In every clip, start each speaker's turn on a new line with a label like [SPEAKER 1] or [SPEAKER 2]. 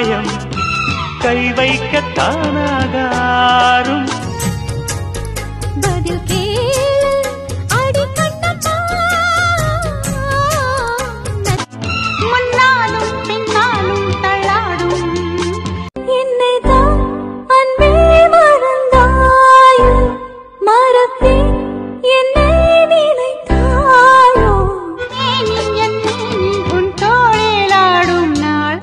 [SPEAKER 1] காயம் கை வைக்கத்தானாகாரும்
[SPEAKER 2] பதில் கேளு அடி கண்ணம்மா முன்னாலும் பின்னாலும் தள்ளாடும் என்னை தான் அன்பே மறந்தாயோ மறப்பே என்னை நினைத்தாயோ நீ என்னை உன் தோளிலாடும் நாள்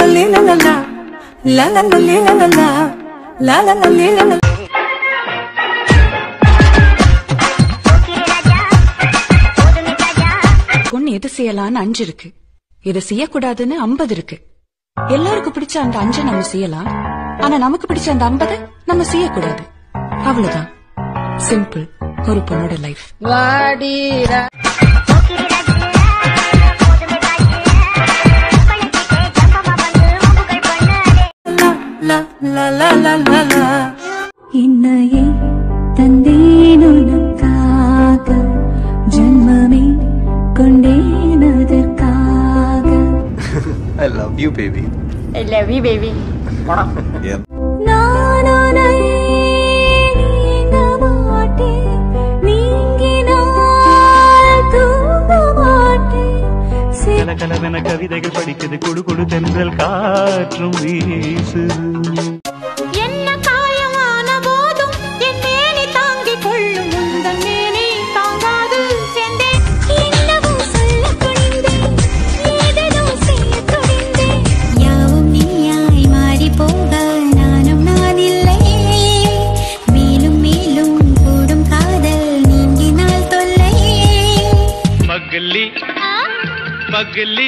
[SPEAKER 3] பொண்ணு எது செய்யலாம்னு அஞ்சு இருக்கு எது செய்யக்கூடாதுன்னு ஐம்பது இருக்கு எல்லாருக்கும் பிடிச்ச அந்த அஞ்சை நம்ம செய்யலாம் ஆனா நமக்கு பிடிச்ச அந்த ஐம்பதை நம்ம செய்யக்கூடாது அவ்வளவுதான் சிம்பிள் ஒரு பொண்ணோட லைஃப்
[SPEAKER 2] என்னையே தந்தேன் உனக்காக ஜன்மமே கொண்டேன் அதற்காக
[SPEAKER 4] I love you, baby.
[SPEAKER 2] நான் உன்னை நீங்க மாட்டேன் நீங்கினால் தூங்க மாட்டேன் சி-
[SPEAKER 1] கலகலவென கவிதைகள் படிக்குது குடு குடு தென்றல் காற்றும் வீசுது
[SPEAKER 2] என்ன காயமான போதும் என் மேனி தாங்கிக் கொள்ளும் உந்தன் மேனி தாங்காது சென்றேன் என்னவும் சொல்லத் துணிந்தேன் ஏதேதோ செய்யத் துணிந்தேன் யாவும் நீயாய் மாறிப் போக நானும் நான் இல்லை மேலும் மேலும் கூடும் காதல் நீங்கினால் தொல்லை
[SPEAKER 1] பகலி பகலி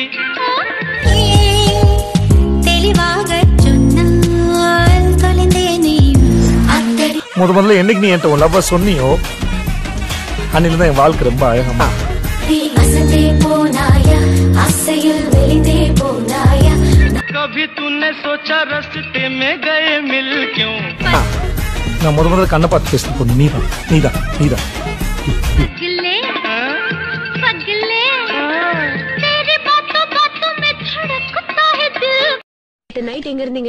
[SPEAKER 2] தெளிவாகச் சொன்னால் தொலைந்தேனே அத்தடி
[SPEAKER 5] முத முதல்ல என்னைக்கு நீ என்கிட்ட உன் லவ்வ சொன்னியோ அன்னில தான் என் வாழ்க்கை ரொம்ப அழகமா
[SPEAKER 2] நீ அசந்தே போனாயா அசையில் வெளிந்தே போனாயா
[SPEAKER 1] कभी तूने सोचा रस्ते में गए मिल क्यों
[SPEAKER 5] நான் முத முதல்ல கண்ணை பார்த்து பேசுன பொண்ணு நீதான் நீதான் நீதான்
[SPEAKER 2] पगले पगले तेरी बातों बातों में धड़कता है दिल
[SPEAKER 6] நைட் எங்க இருந்தீங்க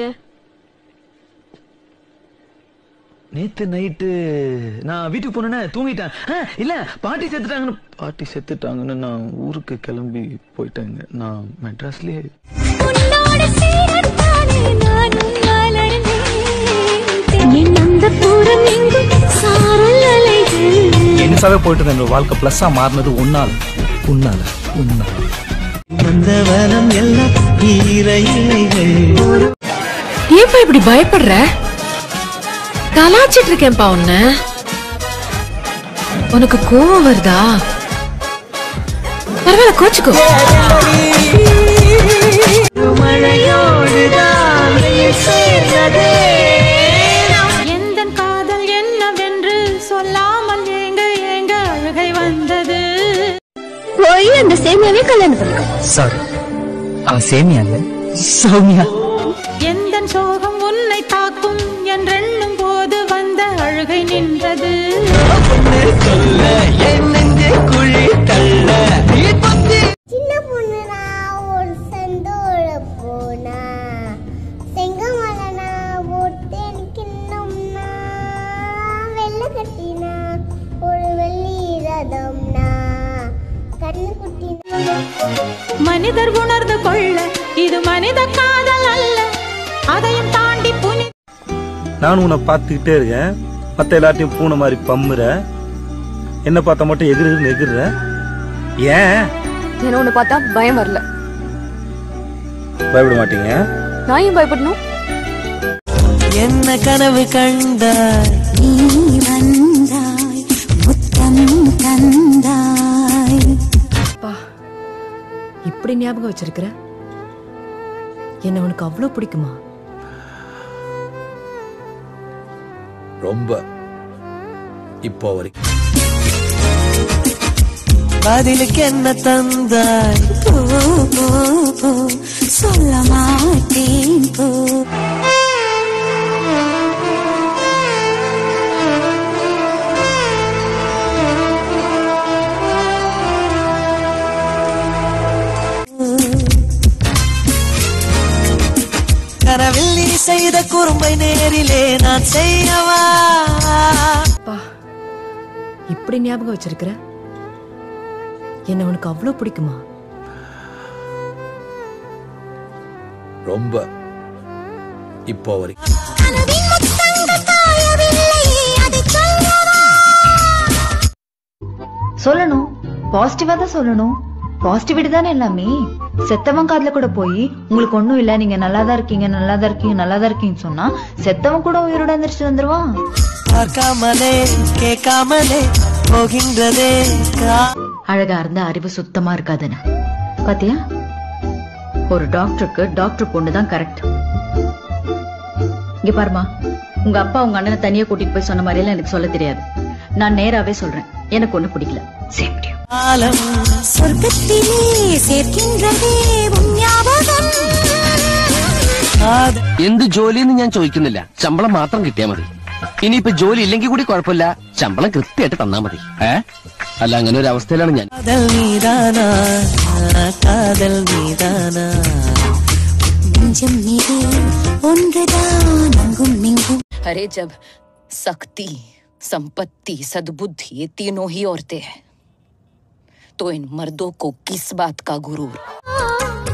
[SPEAKER 4] நேத்து நைட்டு நான் வீட்டுக்கு போனேன்னு தூங்கிட்டேன் ஆ, இல்ல பாட்டி செத்துட்டாங்கன்னு பாட்டி செத்துட்டாங்கன்னு நான் ஊருக்கு கிளம்பி போயிட்டேங்க நான் மெட்ராஸ்லயே
[SPEAKER 2] உன்னோடு சேரத்தானே நானும் மலர்ந்தேன் என் அந்த பூரம் எங்கும் சாரல் அலைகள்
[SPEAKER 5] என்னசாவே போயிட்டு இருந்த என்னோட வாழ்க்கை பிளஸ்ஸா மாறினது உன்னால உன்னால உன்னால
[SPEAKER 4] வந்தவனம் எல்லாம் ஈர இலைகள்
[SPEAKER 6] ஏன்பா இப்படி பயப்படுற கலாச்சிட்டு இருக்கேன்பா உன்ன உனக்கு கோவம் வருதா பரவாயில்ல கோச்சுக்கோ
[SPEAKER 2] எந்தன் காதல் என்னவென்று சொல்லாமல் ஏங்க ஏங்க அழுகை வந்தது போய் அந்த சேமியாவே கல்யாணம் பண்ணுங்க
[SPEAKER 4] சாரி அவன் சேமியா இல்ல சௌமியா
[SPEAKER 2] எந்தன் சோகம் உன்னை தாக்கும் என்றெண்ணும் போது வந்த அழுகை நின்றது
[SPEAKER 7] சின்ன பொண்ணு நான் ஒரு சந்தோட போனா செங்கமலனா போட்டு எனக்கு இன்னும்னா வெள்ளை கட்டினா ஒரு வெள்ளி ரதம்னா கண்ணு குட்டினா
[SPEAKER 2] மனிதர் உணர்ந்து கொள்ள இது மனித காதல் அல்ல அதையும் தாண்டி புனி
[SPEAKER 5] நானும் உன்னை பார்த்துக்கிட்டே இருக்கேன் மத்த எல்லாத்தையும் பூனை மாதிரி பம்முற என்ன பார்த்தா மட்டும் எகிருன்னு எகிர்ற ஏன்
[SPEAKER 6] என்ன உன்னை பார்த்தா பயம் வரல
[SPEAKER 5] பயப்பட மாட்டீங்க
[SPEAKER 6] நான் ஏன் பயப்படணும்
[SPEAKER 4] என்ன கனவு கண்டாய்
[SPEAKER 2] நீ வந்தாய் முத்தம் தந்தாய்
[SPEAKER 6] பா இப்படி ஞாபகம் வச்சிருக்கிற என்ன உனக்கு அவ்வளவு பிடிக்குமா
[SPEAKER 8] ரொம்ப இப்போ வரைக்கும்
[SPEAKER 4] பதிலுக்கு என்ன தந்தாய்
[SPEAKER 2] போ போ போ சொல்ல மாட்டேன் போ
[SPEAKER 9] கனவில் நீ செய்த குறும்பை நேரிலே நான் செய்யவா
[SPEAKER 6] அப்பா இப்படி ஞாபகம் வச்சிருக்கிற என்ன உனக்கு அவ்வளோ பிடிக்குமா
[SPEAKER 8] ரொம்ப இப்போ வரைக்கும்
[SPEAKER 7] கனவின் முத்தங்கள் காயவில்லை அதை சொல்லவா
[SPEAKER 10] சொல்லணும் பாசிட்டிவா தான் சொல்லணும் பாசிட்டிவிட்டி தானே எல்லாமே செத்தவன் காதுல கூட போய் உங்களுக்கு ஒண்ணும் இல்ல நீங்க நல்லா தான் இருக்கீங்க நல்லா தான் இருக்கீங்க நல்லா தான் இருக்கீங்கன்னு சொன்னா செத்தவன் கூட உயிரோட எந்திரிச்சு வந்துருவான்
[SPEAKER 9] பார்க்காமலே கேட்காமலே போகின்றதே கா
[SPEAKER 10] அழகா இருந்தா அறிவு சுத்தமா இருக்காதுன்னு பாத்தியா ஒரு டாக்டருக்கு டாக்டர் பொண்ணு தான் கரெக்ட் இங்க பாருமா உங்க அப்பா உங்க அண்ணனை தனியா கூட்டிட்டு போய் சொன்ன மாதிரி எல்லாம் எனக்கு சொல்ல தெரியாது நான் நேராவே சொல்றேன் எனக்கு ஒண்ணு பிடிக்கல சேஃப்டி
[SPEAKER 9] காலம்
[SPEAKER 7] சொர்க்கத்திலே சேர்க்கின்றதே உன் ஞாபகம்
[SPEAKER 9] കാത
[SPEAKER 11] എന്ത് ജോലിയെന്ന് ഞാൻ ചോദിക്കുന്നില്ല ശമ്പളം മാത്രം കിട്ടിയാ മതി ഇനിയിപ്പോ ജോലി ഇല്ലെങ്കിൽ കൂടി കുഴപ്പമില്ല ശമ്പളം കൃത്യമായിട്ട് തന്നാ മതി ഏ അല്ല അങ്ങനെ ഒരു അവസ്ഥയിലാണ് ഞാൻ
[SPEAKER 9] കാതൽ നീതാനാ കാതൽ നീതാനാ
[SPEAKER 7] நெஞ்சம் மீது ஒன்றுதான் அங்கும் இங்கும்
[SPEAKER 12] अरे जब शक्ति संपत्ति सद्बुद्धि ये तीनों ही औरतें हैं तो इन मर्दों को किस बात का गुरूर